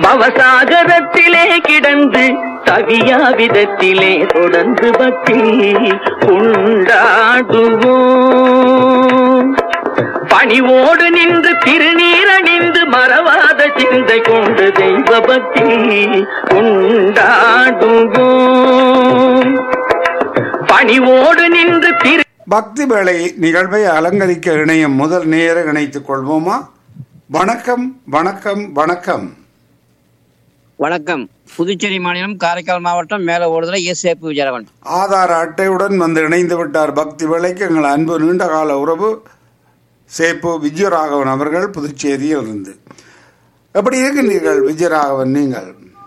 பவசாகரத்திலே கிடந்து தவியா விதத்திலே தொடர்ந்து பக்தி கொண்டாடுவோம் பணிவோடு நின்று திருநீரணிந்து மறவாத சிந்தை கொண்டு தெய்வ பக்தி கொண்டாடுவோம் பணிவோடு நின்று திரு பக்தி வேளை நிகழ்வை அலங்கரிக்க இணையம் முதல் நேர இணைத்துக் கொள்வோமா வணக்கம் வணக்கம் வணக்கம் வணக்கம் புதுச்சேரி மாநிலம் காரைக்கால் மாவட்டம் மேல ஓடுதல எஸ் ஏபி விஜயராவன் ஆதார அட்டையுடன் வந்து இணைந்து விட்டார் பக்தி வேளைக்கு எங்கள் அன்பு நீண்டகால உறவு சேப்பு விஜயராகவன் அவர்கள் புதுச்சேரியில் இருந்து எப்படி இருக்கின்றீர்கள் விஜயராகவன் நீங்கள்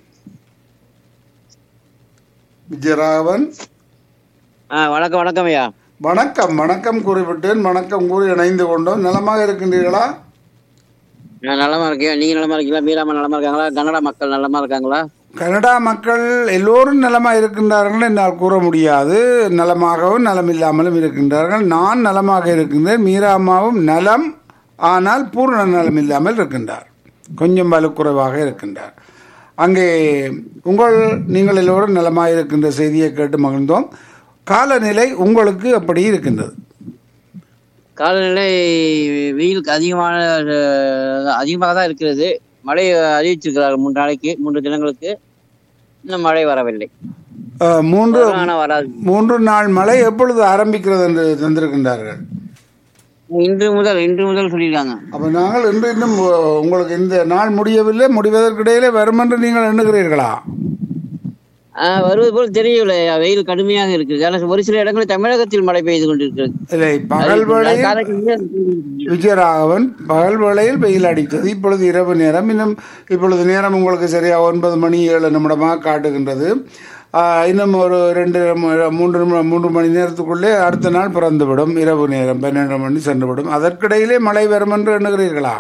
விஜயராகவன் ஆ வணக்கம் வணக்கம் ஐயா வணக்கம் வணக்கம் கூறிவிட்டேன் வணக்கம் கூறி இணைந்து கொண்டோம் நலமாக இருக்கின்றீர்களா நான் நலமா இருக்கேன் நீங்க நலமா இருக்கீங்களா மீராமா நலமா இருக்காங்களா கன்னடா மக்கள் நலமா இருக்காங்களா கனடா மக்கள் எல்லோரும் நலமாக இருக்கின்றார்கள் என்னால் கூற முடியாது நலமாகவும் நலமில்லாமலும் இருக்கின்றார்கள் நான் நலமாக இருக்கின்றேன் மீராமாவும் நலம் ஆனால் பூர்ண நலம் இல்லாமல் இருக்கின்றார் கொஞ்சம் வலுக்குறைவாக இருக்கின்றார் அங்கே உங்கள் நீங்கள் எல்லோரும் நலமாக இருக்கின்ற செய்தியை கேட்டு மகிழ்ந்தோம் காலநிலை உங்களுக்கு அப்படி இருக்கின்றது காலநிலை வெயில் அதிகமான அஹ், அதிகமாக தான் இருக்கிறது மழை அறிவிச்சிருக்கிறார்கள் மூன்று நாளைக்கு மூன்று தினங்களுக்கு இன்னும் மழை வரவில்லை அஹ், மூன்று ஆனா வராது மூன்று நாள் மழை எப்பொழுது ஆரம்பிக்கிறது என்று தந்திருக்கின்றார்கள் இன்று முதல் இன்று முதல் சொல்லியிருக்காங்க அப்ப நாங்கள் இன்று இன்னும் உ- உங்களுக்கு இந்த நாள் முடியவில்லை முடிவதற்கிடையிலே வரும் என்று நீங்கள் எண்ணுகிறீர்களா ஆஹ், வருவது போல் தெரியவில்லை வெயில் கடுமையாக இருக்குது ஆனால் ஒரு சில இடங்களில் தமிழகத்தில் மழை பெய்து கொண்டிருக்கிறது இல்லை பகல் வேளையில் காரைக்கால் விஜயராகவன் பகல் வேளையில் வெயில் அடித்தது இப்பொழுது இரவு நேரம் இன்னும் இப்பொழுது நேரம் உங்களுக்கு சரியா ஒன்பது மணி ஏழு நிமிடமாக காட்டுகின்றது ஆஹ், இன்னும் ஒரு ரெண்டு ம- மூன்று நிமி- மூன்று மணி நேரத்துக்குள்ளே அடுத்த நாள் பிறந்துவிடும் இரவு நேரம் பன்னெண்டு மணி சென்றுவிடும் அதற்கிடையிலே மழை வரும் என்று எண்ணுகிறீர்களா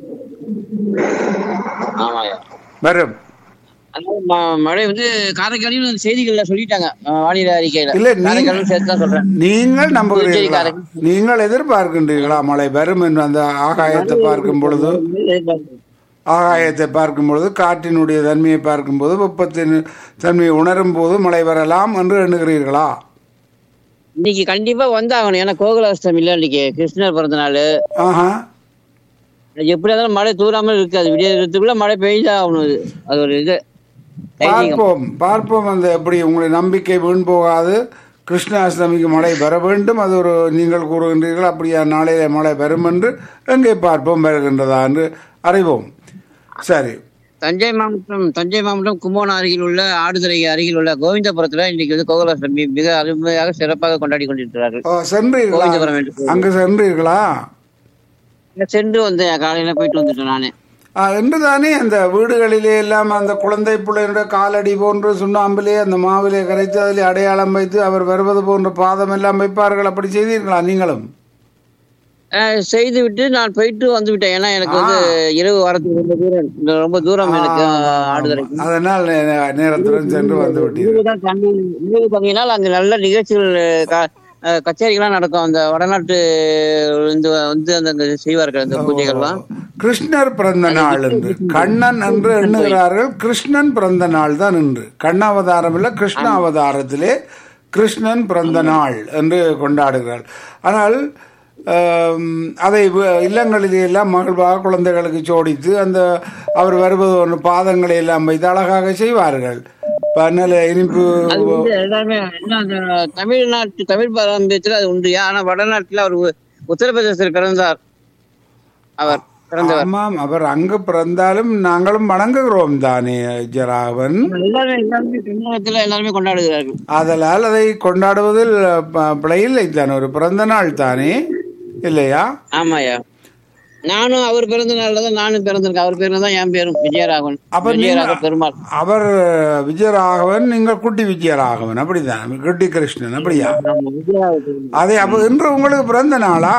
ஆமாயா வரும் அதாவது ம- மழை வந்து காரைக்காலையும் செய்திகள்ல சொல்லிட்டாங்க அஹ் வானிலை அறிக்கையில இல்ல, நீ- காரைக்காலும் சேர்த்து தான் சொல்றேன் நீங்கள் நம்புகிறீர்களா புதுச்சேரிக்காரங்க. நீங்கள் எதிர்பார்க்கின்றீர்களா மழை வரும் என்று அந்த ஆகாயத்தை பார்க்கும் பொழுது ஆகாயத்தை பார்க்கும் பொழுது காற்றினுடைய தன்மையை பார்க்கும்போது வெப்பத்தின் தன்மையை உணரும் போது மழை வரலாம் என்று எண்ணுகிறீர்களா இன்னைக்கு கண்டிப்பா வந்தாகணும் ஏன்னா கோகுலாஷ்டமி இல்ல இன்னைக்கு கிருஷ்ணர் பிறந்த நாள் ஆஹா எப்படி இருந்தாலும் மழை தூராமல் இருக்காது விடியறதுக்குள்ள மழை பெய்தான் ஆகணும் அது அது ஒரு இது தைரியம் பார்ப்போம் பார்ப்போம் அந்த எப்படி உங்களுடைய நம்பிக்கை வீண் போகாது கிருஷ்ணாஷ்டமிக்கு மழை வர வேண்டும் அது ஒரு நீங்கள் கூறுகின்றீர்கள் அப்படியா நாளையில மழை வரும் என்று எங்கே பார்ப்போம் வருகின்றதா என்று அறிவோம் சரி தஞ்சை மாவட்டம் தஞ்சை மாவட்டம் கும்போணம் அருகில் உள்ள ஆடுதுறை அருகில் உள்ள கோவிந்தபுரத்துல இன்னைக்கு வந்து கோகுலாஷ்டமி மிக அருமையாக சிறப்பாக கொண்டாடி கொண்டிருக்கிறார்கள் ஓ, சென்றீர்களா கோவிந்தபுரம் என்று அங்கு சென்றீர்களா சென்று வந்தேன் காலையில போயிட்டு வந்துட்டேன் நானு ஆ, என்று தானே அந்த வீடுகளிலே எல்லாம் அந்த குழந்தை பிள்ளையினுடைய காலடி போன்று சுண்ணாம்பிலே அந்த மாவிலே கரைத்து அதில் அடையாளம் வைத்து அவர் வருவது போன்ற பாதம் எல்லாம் வைப்பார்கள் அப்படி செய்தீர்களா நீங்களும் அஹ் செய்து விட்டு நான் போயிட்டு வந்து விட்டேன் ஏன்னா எனக்கு வந்து இரவு வரதுக்கு ரொம்ப தூரம் இந்த ரொம்ப தூரம் எனக்கு அஹ், ஆடுதுறைக்கு அதனால் நே- நேரத்துடன் சென்று வந்து விட்டீர்கள் இரவுதான் தங்கி இரவு தங்கினால் அங்க நல்ல நிகழ்ச்சிகள் க- அஹ், கச்சேரிகள்லாம் நடக்கும் அந்த வடநாட்டு இருந்து வந்து அந்த அந்த செய்வார்கள் அந்த பூஜைகள்லாம் கிருஷ்ணர் பிறந்த நாள் என்று கண்ணன் என்று எண்ணுகிறார்கள் கிருஷ்ணன் பிறந்த நாள் தான் என்று கண்ணாவதாரம் இல்ல கிருஷ்ண அவதாரத்திலே கிருஷ்ணன் பிறந்த நாள் என்று கொண்டாடுகிறார்கள் ஆனால் ஆம், அதை வ- இல்லங்களிலே எல்லாம் மகிழ்வாக குழந்தைகளுக்கு ஜோடித்து அந்த அவர் வருவது ஒன்று பாதங்களை எல்லாம் வைத்து அழகாக செய்வார்கள் நல்ல இனிப்பு அது வந்து எல்லாமே எல்லாம் அந்த தமிழ்நாட்டு தமிழ் பாரம்பரியத்துல அது உண்டு ஆனா வடநாட்டுல அவர் உ- உத்தரப்பிரதேசத்தில் பிறந்தார் அவர் பிறந்தவர் ஆமாம் அவர் அங்கு பிறந்தாலும் நாங்களும் வணங்குகிறோம் தானே ஜராவன் எல்லாருமே எல்லாருமே தமிழகத்துல எல்லாருமே கொண்டாடுகிறார்கள் ஆதலால் அதை கொண்டாடுவதில் ப- பிழையில்லை தானே ஒரு பிறந்த நாள் தானே இல்லையா ஆமாயா நானும் அவர் பிறந்த நாள்ல தான் நானும் பிறந்திருக்கேன் அவர் பேர்ல தான் என் பேரும் விஜயராகவன் அப்ப விஜயராக நீங்க- பெருமாள் அவர் விஜயராகவன் நீங்கள் குட்டி விஜயராகவன் அப்படிதான் குட்டி கிருஷ்ணன் அப்படியா ஆமா, விஜயராக பெருமாள். அதே அப்ப இன்று உங்களுக்கு பிறந்த நாளா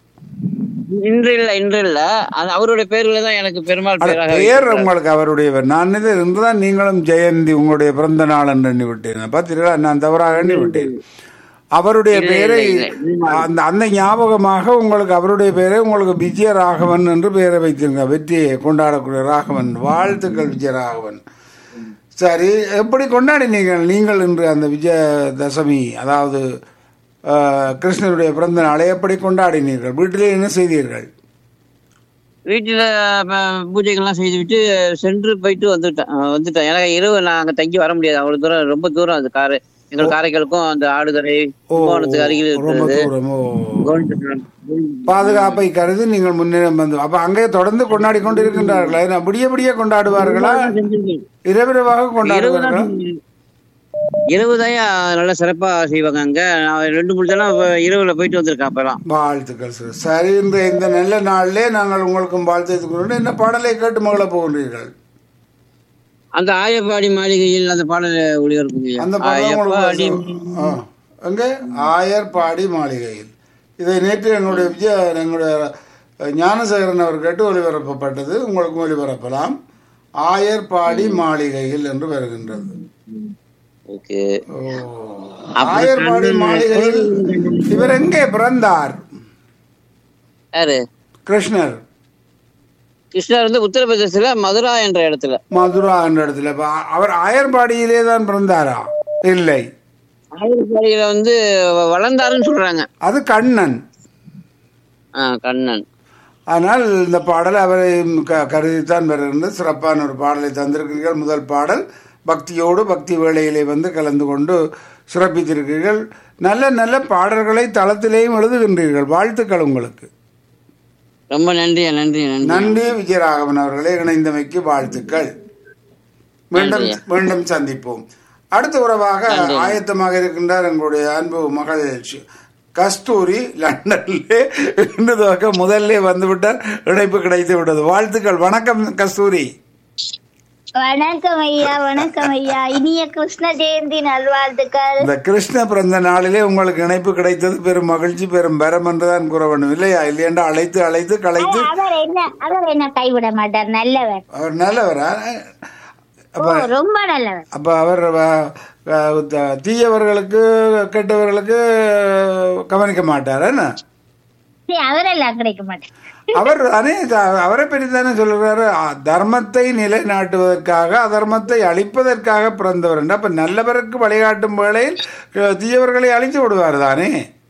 இன்று இல்ல இன்று இல்ல அது அவருடைய பேர்ல தான் எனக்கு பெருமாள் அட, பேராக பெயர் வைத்திருக்கிறார். உங்களுக்கு அவருடைய பேர். நான் இது இன்றுதான் நீங்களும் ஜெயந்தி உங்களுடைய பிறந்த நாள் என்று எண்ணி விட்டேன் பார்த்தீர்களா நான் தவறாக எண்ணி விட்டேன் அவருடைய இல்லை, பெயரை இல்லை, இல்லை. அந்த அந்த ஞாபகமாக உங்களுக்கு அவருடைய பெயரை உங்களுக்கு விஜய ராகவன் என்று பெயரை வைத்திருங்க வெற்றியை கொண்டாடக்கூடிய ராகவன் வாழ்த்துக்கள் விஜய ராகவன் சரி எப்படி கொண்டாடினீர்கள் நீங்கள் இன்று அந்த விஜய தசமி அதாவது அஹ், கிருஷ்ணருடைய பிறந்த நாளை எப்படி கொண்டாடினீர்கள் வீட்டிலே என்ன செய்தீர்கள் வீட்டுல அஹ், பூஜைகள்லாம் செய்து விட்டு சென்று போயிட்டு வந்துட்டேன் அஹ், வந்துட்டேன் எனக்கு இரவு நான் அங்க தங்கி வர முடியாது அவ்வளவு தூரம் ரொம்ப தூரம் அது காரு எங்கள் காரைக்காலுக்கும் அந்த ஆடுதுறை ஓ கும்பகோணத்துக்கு அருகில் ரொம்ப இருக்கிறது தூரம் ஓ கவனிச்சுக்கலாம். பாதுகாப்பை கருதி நீங்கள் முன்னிடம் வந்து அப்ப அங்கே தொடர்ந்து கொண்டாடி கொண்டு இருக்கின்றார்களா என்ன விடிய விடிய கொண்டாடுவார்களா செஞ்சிருக்கேன். இரவிரவாக இரவு கொண்டாடுவார்களா தான் இரவு தான் நல்லா சிறப்பா செய்வாங்க அங்க நான் ரெண்டு மூணு தடவை இப்ப இரவுல போயிட்டு வந்திருக்கேன் அப்பெல்லாம் வாழ்த்துக்கள் சார் சரி இந்த இந்த நல்ல நாளிலே நாங்கள் உங்களுக்கும் வாழ்த்து கொண்டு என்ன பாடலை கேட்டு மகள போகின்றீர்கள் அந்த ஆயப்பாடி மாளிகையில் அந்த பாடல் ஒளிபரப்புங்க அந்த பாடல் ஆயப்பாடி உங்களுக்கு ஆ. எங்கே ஆயர்பாடி மாளிகையில் இதை நேற்று எங்களுடைய விஜய எங்களுடைய ஞானசேகரன் அவர் கேட்டு ஒளிபரப்பப்பட்டது உங்களுக்கும் ஒளிபரப்பலாம் ஆயர்பாடி மாளிகையில் என்று வருகின்றது ஓகே ஓ. ஆயர்பாடி மாளிகையில் இவர் எங்கே பிறந்தார் யாரு கிருஷ்ணர் கிருஷ்ணர் வந்து உத்தரப்பிரதேசத்துல மதுரா என்ற இடத்துல மதுரா என்ற இடத்துல அப்ப அவர் ஆயர்பாடியிலே தான் பிறந்தாரா இல்லை ஆயர்பாடியில வந்து வ- வளர்ந்தாருன்னு சொல்றாங்க அது கண்ணன் ஆஹ் கண்ணன் ஆனால் இந்த பாடல் அவரை க- கருதித்தான் வருகின்றது சிறப்பான ஒரு பாடலை தந்திருக்கிறீர்கள் முதல் பாடல் பக்தியோடு பக்தி வேளையிலே வந்து கலந்து கொண்டு சிறப்பித்திருக்கிறீர்கள் நல்ல நல்ல பாடல்களை தளத்திலேயும் எழுதுகின்றீர்கள் வாழ்த்துக்கள் உங்களுக்கு ரொம்ப நன்றி நன்றி நன்றி நன்றி விஜயராகவன் அவர்களே இணைந்தமைக்கு வாழ்த்துக்கள் மீண்டும் மீண்டும் சந்திப்போம் அடுத்த உறவாக ஆயத்தமாக இருக்கின்றார் எங்களுடைய அன்பு மகள் ஷி- கஸ்தூரி லண்டன்லே இன்று துவக்க முதல்ல வந்துவிட்டார் இணைப்பு கிடைத்து விட்டது வாழ்த்துக்கள் வணக்கம் கஸ்தூரி வணக்கம் ஐயா வணக்கம் ஐயா இனிய கிருஷ்ண ஜெயந்தி நல்வாழ்த்துக்கள் இந்த கிருஷ்ண பிறந்த நாளிலே உங்களுக்கு இணைப்பு கிடைத்தது பெரும் மகிழ்ச்சி பெரும் பரம் என்றுதான் கூற வேண்டும் இல்லையா இல்லையென்றா அழைத்து அழைத்து கலைத்து அவர் என்ன அவர் என்ன கைவிட மாட்டார் நல்லவர் அவர் நல்லவரா ஓ ரொம்ப நல்லவர் அப்ப அவர் வ- வ- த- தீயவர்களுக்கு கெட்டவர்களுக்கு கவனிக்க மாட்டார் என்ன சரி, அவரெல்லாம் கிடைக்க மாட்டார் அவர் தானே த- அவரை பற்றி தானே சொல்றாரு அ, தர்மத்தை நிலைநாட்டுவதற்காக அதர்மத்தை அழிப்பதற்காக பிறந்தவர் என்று அப்ப நல்லவருக்கு வழிகாட்டும் வேளையில் அ, தீயவர்களை அழித்து விடுவார் தானே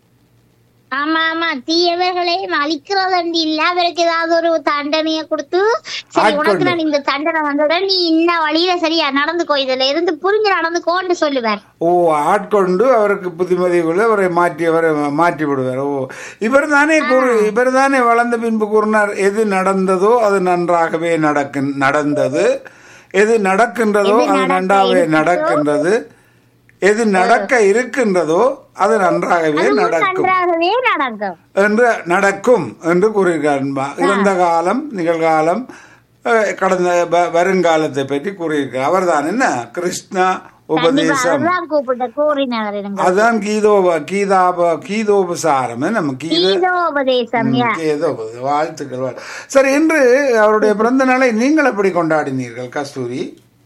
ஆமா ஆமா தீயவர்களையும் அழிக்கிறதண்டி இல்ல அவருக்கு ஏதாவது ஒரு தண்டனையை கொடுத்து சரி உனக்கு ஆட்கொண்டு. நான் இந்த தண்டனை வந்தவுடன் நீ இந்த வழியில சரியா நடந்துக்கோ இதுல இருந்து புரிஞ்சு நடந்துக்கோன்னு சொல்லுவார் ஓ ஆட்கொண்டு அவருக்கு புத்திமதிகளை அவரை மாற்றி அவரை மாற்றி விடுவார் ஓ இவர் தானே கூறு இவர் தானே வளர்ந்த பின்பு கூறினார் எது நடந்ததோ அது நன்றாகவே நடக்கு நடந்தது எது நடக்கின்றதோ எது அது நடக்க நன்றாகவே இருக்கிறதோ, நடக்கின்றது எது நடக்க இருக்கின்றதோ அது நன்றாகவே அதுவும் நடக்கும் நன்றாகவே நடக்கும் என்று நடக்கும் என்று கூறுகிறார் அன்பா. இறந்த காலம் நிகழ்காலம் அஹ், கடந்த வ- வருங்காலத்தை பற்றி கூறியிருக்கிறார் அவர்தான் என்ன கிருஷ்ணா கண்டிப்பா உபதேசம் அவர்தான் கூப்பிட்ட கூறினவர் எனக்கு அதான் கீதோப கீதாப கீதோபசாரம் நம்ம கீத கீதோபதேசம் யா கீதோப வாழ்த்துக்கள் வாழ்- சரி இன்று அவருடைய பிறந்த நாளை நீங்கள் எப்படி கொண்டாடினீர்கள் கஸ்தூரி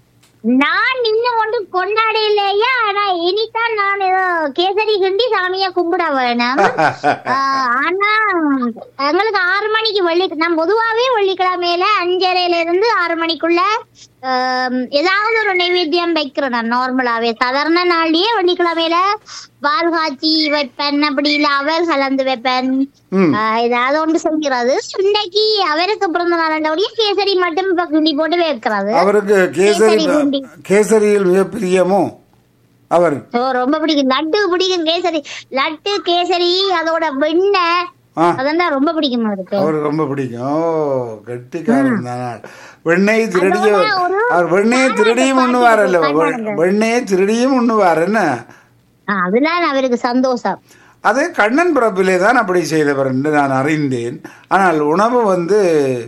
நான் இன்னும் ஒன்றும் கொண்டாடலையா ஆனா இனிதான் நான் ஏதோ கேசரி கிண்டி சாமியை கும்பிட வேணும் ஆஹ் ஆனா எங்களுக்கு ஆறு மணிக்கு வெள்ளி நான் பொதுவாவே வெள்ளிக்கிழமையில அஞ்சரையில இருந்து ஆறு மணிக்குள்ள ஆம், ஏதாவது ஒரு நைவேத்தியம் வைக்கிறேன் நான் நார்மலாவே சாதாரண நாள்லயே வெள்ளிக்கிழமையில பால் காய்ச்சி வைப்பேன் அப்படி இல்ல அவர் கலந்து வைப்பேன் ம். ஆஹ் ஏதாவது ஒன்று செய்கிறது இன்னைக்கு அவருக்கு பிறந்த நாள் கேசரி மட்டும் இப்ப கிண்டி போட்டு வைக்கிறது அவருக்கு கேசரி கேசரி குண்டி. கேசரியில் மிக பிரியமோ அவர் ஓ ரொம்ப பிடிக்கும் லட்டு பிடிக்கும் கேசரி லட்டு கேசரி அதோட வெண்ணெய் ஆ அதெல்லாம் ரொம்ப பிடிக்கும் அவருக்கு அவருக்கு ரொம்ப பிடிக்கும் ஓ கெட்டிக்காரன் தான் வெண்ணெய் திருடிய அதோட ஒரு அவர் வெண்ணெயை திருடியும் உண்ணுவார் அல்ல வெண்ணெயை திருடியும் உண்ணுவார் என்ன ஆ, அதெல்லாம் அவருக்கு சந்தோஷம் அது கண்ணன் பிறப்பிலே தான் அப்படி செய்தவர் என்று நான் அறிந்தேன் ஆனால் உணவு வந்து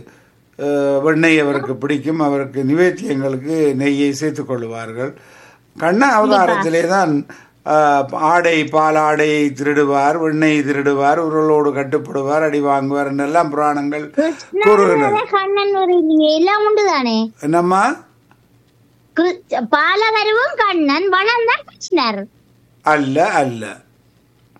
அஹ், வெண்ணெய் அவருக்கு பிடிக்கும் அவருக்கு நிவேத்தியங்களுக்கு நெய்யை சேர்த்துக் கொள்வார்கள் கண்ண அவதாரத்திலே தான் அஹ், ஆடை பாலாடையை திருடுவார் வெண்ணெய் திருடுவார் உருளோடு கட்டுப்படுவார் அடி வாங்குவார் என்றெல்லாம் புராணங்கள் கூறுகின்றன கிருஷ்ணன் கண்ணன் ஒரு இல்லையே எல்லாம் உண்டு தானே என்னம்மா பாலகருவும் கண்ணன் வளம் தான் கிருஷ்ணர் அல்ல அல்ல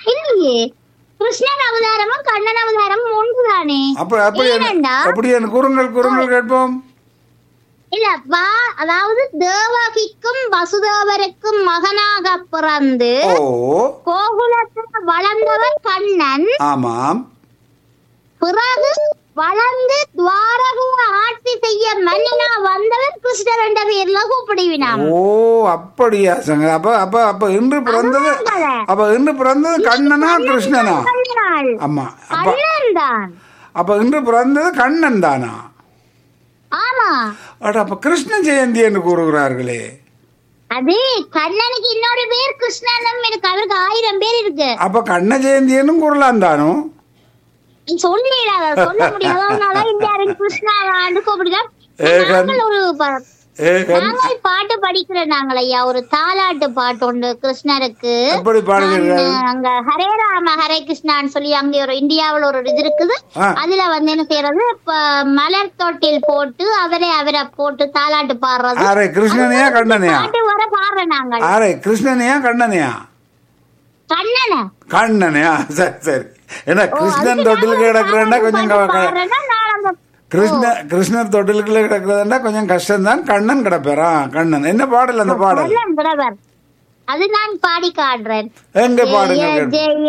இல்லையே கிருஷ்ணன் அவதாரமும் கண்ணன் அவதாரமும் ஒன்றுதானே அப்ப அப்படி என்ன- ஏனண்டா? அப்படி என்ன குறுங்கள் குறுங்கள் கேட்போம் இல்ல வா அதாவது தேவகிக்கும் வசுதேவருக்கும் மகனாக பிறந்து ஓ கோகுலத்தில் வளர்ந்தவன் கண்ணன் ஆமாம் பிறகு வளர்ந்து துவாரகைய ஆட்சி செய்ய மன்னினா வந்தவன் கிருஷ்ணர் என்ற பேர்ல கூப்பிடுவினாம் ஓ அப்படியா சங்க அப்ப அப்ப அப்ப இன்று பிறந்தது அப்ப இன்று பிறந்தது கண்ணனா கிருஷ்ணனா கண்ணனாள் ஆமா அப்ப கண்ணன் தான் அப்ப இன்று பிறந்தது கண்ணன் தானா ஆமா அட அப்ப கிருஷ்ண ஜெயந்தி என்று கூறுகிறார்களே அது கண்ணனுக்கு இன்னொரு பேர் கிருஷ்ணனும் இருக்கு அவருக்கு ஆயிரம் பேர் இருக்கு அப்ப கண்ண ஜெயந்தின்னு கூறலாம் தானோ நீ சொல்லிடாத சொல்ல முடியாது அதனால இந்தியாவின் கிருஷ்ணாவான்னு கூப்பிடுதான் ஏகன். நாங்கள் ஒரு ப- ஏ கண் நாங்கள் பாட்டு படிக்கிறோம் நாங்கள் ஐயா ஒரு தாலாட்டு பாட்டு உண்டு கிருஷ்ணருக்கு எப்படி பாடுகிறீர்கள் நான் அங்க ஹரே ராம ஹரே கிருஷ்ணான்னு சொல்லி அங்க ஒரு இந்தியாவுல ஒரு இது இருக்குது ஆ. அதுல வந்து என்ன செய்யறது இப்ப மலர் தொட்டில் போட்டு அவரே அவரை போட்டு தாலாட்டு பாடுறது ஆரே கிருஷ்ணனையா கண்ணனையா பாட்டு வர பாடுறோம் நாங்கள் ஆரே கிருஷ்ணனையா கண்ணனையா கண்ணனை கண்ணனையா சரி சரி ஏன்னா கிருஷ்ணன் தொட்டிலுக்கு கிடக்குறேன்னா கொஞ்சம் க- க- பாடுறேன்னா நான் அந்த கிருஷ்ண கிருஷ்ணர் தொட்டிலுக்குள்ள கிடக்குறதுன்னா கொஞ்சம் கஷ்டம்தான் கண்ணன் கிடப்பேரா கண்ணன் என்ன பாடல் அந்த பாடல் கண்ணன் பிரதர் அது நான் பாடி காட்டுறேன் எங்க பாடுங்க ஜெய கேட்போம். ஜெய